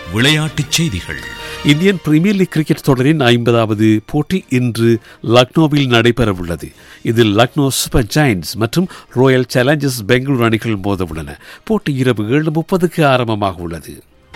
விளையாட்டுச் செய்திகள் Indian premier league cricket தொடரின் ஐம்பதாவது போட்டி இன்று லக்னோவில் நடைபெறவுள்ளது இதில் லக்னோ சூப்பர் ஜாயின்ட்ஸ் மற்றும் ராயல் சேலஞ்சர்ஸ் பெங்களூரு அணிகள் மோதவுள்ளன போட்டி இரவு ஏழு முப்பதுக்கு ஆரம்பமாக உள்ளது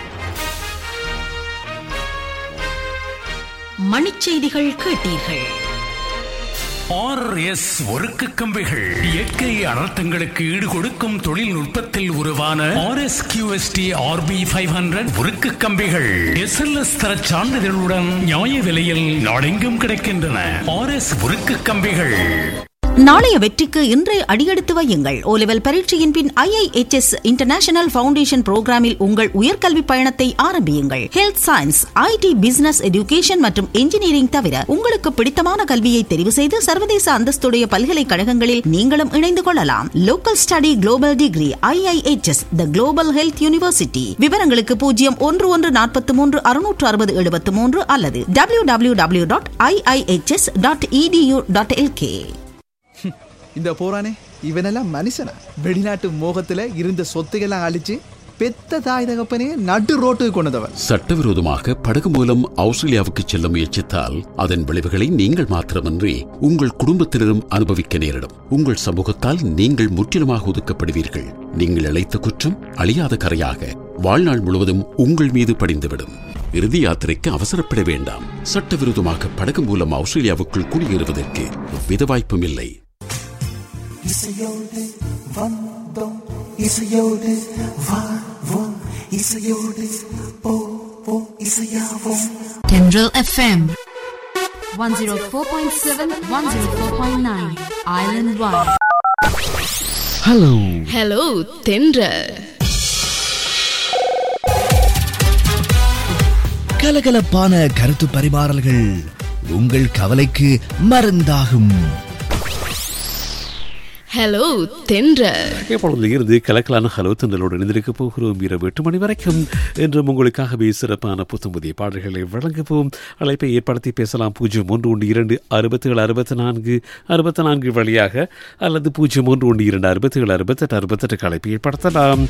மணிச்செய்திகள் கேட்டீர்கள் ஆர் எஸ் ஒருக்கு கம்பிகள் இயற்கை அனர்த்தங்களுக்கு ஈடு கொடுக்கும் தொழில்நுட்பத்தில் உருவான R S QST RB five hundred உருக்கு கம்பிகள் எஸ் எல் எஸ் தர சான்றிதழுடன் நியாய விலையில் நாடெங்கும் கிடைக்கின்றன ஆர் எஸ் உருக்கு கம்பிகள் நாளைய வெற்றிக்கு இன்றே அடியெடுத்து வையுங்கள் ஓ லெவல் பரீட்சையின் பின் ஐஐஎச்எஸ் இன்டர்நேஷனல் ஃபவுண்டேஷன் புரோகிராமில் உங்கள் உயர்கல்வி பயணத்தை ஆரம்பியுங்கள் health science IT business education மற்றும் இன்ஜினியரிங் தவிர உங்களுக்கு பிடித்தமான கல்வியை தெரிவு செய்து சர்வதேச அந்தஸ்துடைய பல்கலைக்கழகங்களில் நீங்களும் இணைந்து கொள்ளலாம் local study global degree IIHS the global health university விவரங்களுக்கு பூஜ்ஜியம் ஒன்று ஒன்று நாற்பத்தி மூன்று அறுநூற்று அறுபது எழுபத்து மூன்று அல்லது W W W dot IIHS dot edu dot LK இந்த போறானே இவனெல்லாம் மனுஷனா வெளிநாட்டு மோகத்துல இருந்த சொத்துக்கெல்லாம் அழிச்சு பெத்த தாய் தகப்பனே நடு ரோட்டுக்கு கொண்டதவன் சட்டவிரோதமாக படகு மூலம் ஆஸ்திரேலியாவுக்கு செல்ல முயற்சித்தால் அதன் விளைவுகளை நீங்கள் மாத்திரமன்றி உங்கள் குடும்பத்தினரும் அனுபவிக்க நேரிடும் உங்கள் சமூகத்தால் நீங்கள் முற்றிலுமாக ஒதுக்கப்படுவீர்கள் நீங்கள் இழைத்த குற்றம் அழியாத கரையாக வாழ்நாள் முழுவதும் உங்கள் மீது படிந்துவிடும் இறுதி யாத்திரைக்கு அவசரப்பட வேண்டாம் சட்டவிரோதமாக படகு மூலம் ஆஸ்திரேலியாவுக்குள் குடியேறுவதற்கு எவ்வித வாய்ப்பும் இல்லை இசையோடு வந்தோம் இசையோடு வாழ்வோம் இசையோடு போவோம் இசையாவோம் Tendril FM 104.7 104.9 Island Wide hello hello Thendral கலகலப்பான கருத்து பரிமாறல்கள் உங்கள் கவலைக்கு மருந்தாகும் ஹலோ தென்றல் இப்பொழுது இருந்து கலக்கலான ஹலோ தந்தலோடு இணைந்திருக்க போகிறோம் இரவு எட்டு மணி வரைக்கும் என்றும் உங்களுக்காகவே சிறப்பான புத்தம் புதிய பாடல்களை வழங்குவோம் அழைப்பை ஏற்படுத்தி பேசலாம் பூஜ்ஜியம் ஒன்று ஒன்று இரண்டு அறுபத்தி ஏழு அறுபத்தி நான்கு அறுபத்தி நான்கு வழியாக அல்லது பூஜ்ஜியம் ஒன்று ஒன்று இரண்டு அறுபத்தி ஏழு அறுபத்தெட்டு அறுபத்தெட்டு அழைப்பை ஏற்படுத்தலாம்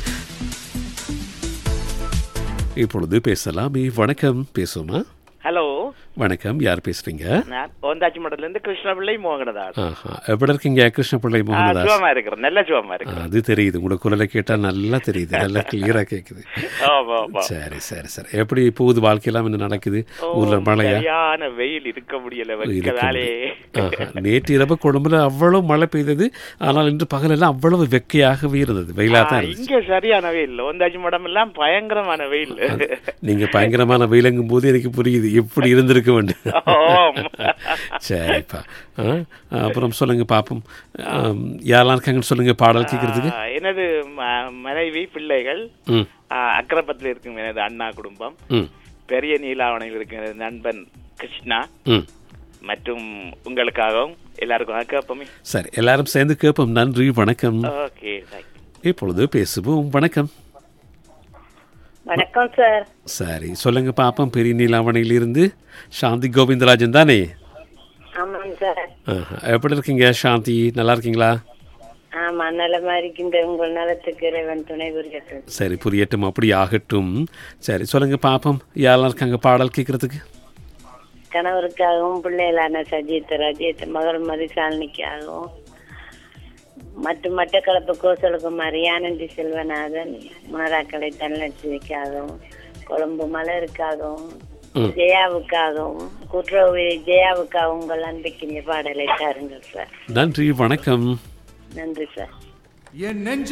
இப்பொழுது பேசலாமே வணக்கம் பேசுவோமா ஹலோ வணக்கம் யார் பேசுறீங்க நான் ஓந்தாச்சி மடத்துல இருந்து கிருஷ்ணபிள்ளை மோகனதாஸ் ஆஹா எப்படி இருக்கீங்க கிருஷ்ணபிள்ளை ஆ, மோகனதாஸ் சுகமா இருக்கிறேன் நல்ல சுகமா ஆ, இருக்கிறேன் அது தெரியுது உங்களோட குரலை கேட்டா நல்லா தெரியுது நல்லா கிளியரா கேக்குது ஆமா, ஆமா. சரி சரி சரி எப்படி போகுது வாழ்க்கையெல்லாம் என்ன நடக்குது ஓ, ஊர்ல மழையா சரியான வெயில் இருக்க முடியல இருக்க வெக்கதாலே முடியல. ஆஹா. நேற்று இரவு கொழும்புல அவ்வளவு மழை பெய்தது ஆனால் இன்று பகலெல்லாம் அவ்வளவு வெக்கையாகவே இருந்தது வெயிலா தான் இருந்துச்சு இங்க சரியான வெயில் ஓந்தாச்சி மடம் எல்லாம் பயங்கரமான வெயில் நீங்க பயங்கரமான வெயிலங்கும் போது எனக்கு புரியுது எப்படி இருந்திருக்க வேண்டும் ஆம். சரிப்பா ஆ, அப்புறம் சொல்லுங்க பாப்போம் ஆம், யாரெல்லாம் இருக்காங்கன்னு சொல்லுங்க பாடல் கேட்கறதுக்கு ஆ, எனது ம- மனைவி பிள்ளைகள் ம் ஆ, அக்கரப்பத்தில் இருக்கும் எனது அண்ணா குடும்பம் ம் பெரிய நீலாவணையில் இருக்கும் எனது நண்பன் கிருஷ்ணா ம் மற்றும் உங்களுக்காகவும் எல்லாருக்கும் கேட்போமே சரி எல்லாரும் சேர்ந்து கேட்போம் நன்றி வணக்கம் ஓகே தேங்க்யூ இப்பொழுது பேசுவோம் வணக்கம் வணக்கம் சார் சரி சொல்லுங்க பாப்போம் பெரிய நீலாவணையிலிருந்து சாந்தி கோவிந்தராஜன் தானே ஆமாங்க சார் ஆஹா. எப்படி இருக்கீங்க சாந்தி நல்லா இருக்கீங்களா ஆமா நலமா இருக்கின்ற உங்கள் நலத்துக்கு இறைவன் துணை புரியட்டும் சரி புரியட்டும் அப்படி ஆகட்டும் சரி சொல்லுங்க பாப்போம் யாரெல்லாம் இருக்காங்க பாடல் கேட்கறதுக்கு கணவருக்காகவும் பிள்ளைகளான சஜித் ரஜித் மகள் மதிசாலினிக்காகவும் மற்றும் மட்டக்களப்பு கோசலகுமாரி ஆனந்தி செல்வநாதன் முனராக்கலை தனலட்சுமிக்காகவும் கொழும்பு மலருக்காகவும் ம். ஜெயாவுக்காகவும் குற்றவு ஜெயாவுக்காகவும் உங்கள் அன்பிக்கின்ற பாடலை தாருங்கள் சார் நன்றி வணக்கம் நன்றி சார் என் நெஞ்ச